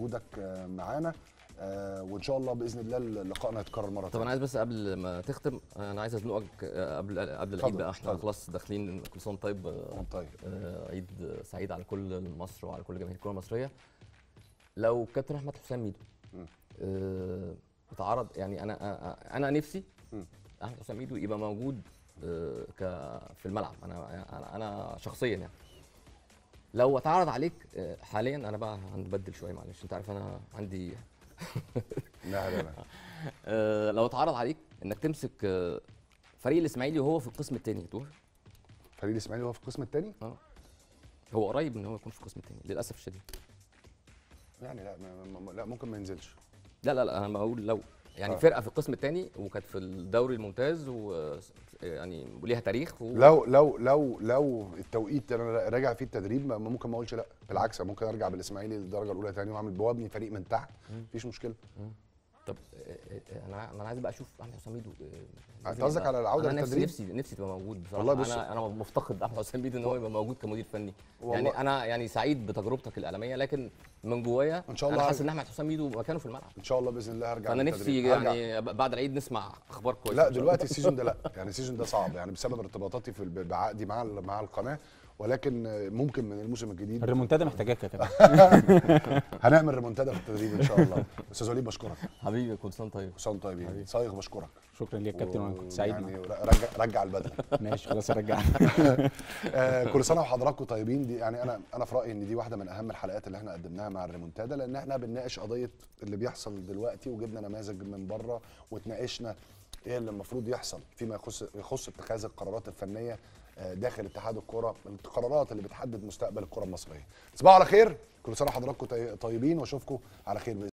وجودك آه، معانا آه، وان شاء الله باذن الله لقائنا يتكرر مره طب انا عايز بس قبل ما تختم انا عايز ازنقك آه، قبل قبل العيد اتفضل، بقى احنا اتفضل. خلاص داخلين كل سنه وأنت طيب آه، تانية. طيب آه، عيد سعيد على كل مصر وعلى كل جماهير الكره المصريه لو كابتن احمد حسام ميدو مم. آه، اتعرض يعني انا آه، انا نفسي مم. احمد حسام ميدو يبقى موجود آه، ك في الملعب انا انا انا شخصيا يعني لو اتعرض عليك آه، حاليا انا بقى هنبدل شويه معلش انت عارف انا عندي لا لا لا آه، لو اتعرض عليك انك تمسك آه، فريق الاسماعيلي وهو في القسم الثاني تروح فريق الاسماعيلي هو في القسم الثاني هو قريب ان هو يكون في القسم الثاني للاسف الشديد يعني لا ما ما- لا ممكن ما ينزلش لا لا لا انا بقول لو يعني آه. فرقه في القسم الثاني وكانت في الدوري الممتاز و يعني وليها تاريخ و... لو لو لو لو التوقيت اللي انا راجع فيه التدريب ما- ممكن ما اقولش لا بالعكس أنا ممكن ارجع بالاسماعيلي للدرجه الاولى تاني واعمل وابني فريق من تحت مفيش مشكله طب آه، آه، انا انا عايز بقى اشوف احمد حسام ميدو آه، انت لازم قصدك يبقى- على العودة انا نفسي للتدريب؟ نفسي نفسي تبقى موجود بصراحه والله بص- انا انا مفتقد احمد حسام ميدو ان هو يبقى موجود كمدير فني والله- يعني انا يعني سعيد بتجربتك الاعلاميه لكن من جوايا إن شاء انا الله حاسس هرجع. ان احمد حسام ميدو مكانه في الملعب ان شاء الله باذن الله هرجع فانا للتدريب. نفسي هرجع. يعني ب- بعد العيد نسمع اخبار كويسه لا إن شاء الله. دلوقتي السيزون ده لا يعني السيزون ده صعب يعني بسبب ارتباطاتي في الب- بعقدي مع ال- مع القناه ولكن آه، ممكن من الموسم الجديد الريمونتادا محتاجاك يا كابتن هنعمل ريمونتادا في التدريب ان شاء الله استاذ وليد بشكرك حبيبي كل سنه طيب كل سنه وأنتم طيبين صايغ بشكرك شكرا ليك يا كابتن وانا كنت سعيد يعني معاك. رجع رجع البدله ماشي خلاص ارجع آه، كل سنه وحضراتكم طيبين دي يعني انا انا في رايي ان دي واحده من اهم الحلقات اللي احنا قدمناها مع الريمونتادا لان احنا بنناقش قضيه اللي بيحصل دلوقتي وجبنا نماذج من بره واتناقشنا ايه اللي المفروض يحصل فيما يخص يخص اتخاذ القرارات الفنيه آه، داخل اتحاد الكره القرارات اللي بتحدد مستقبل الكره المصريه تصبحوا على خير كل سنه وحضراتكم طي- طيبين واشوفكم على خير باذن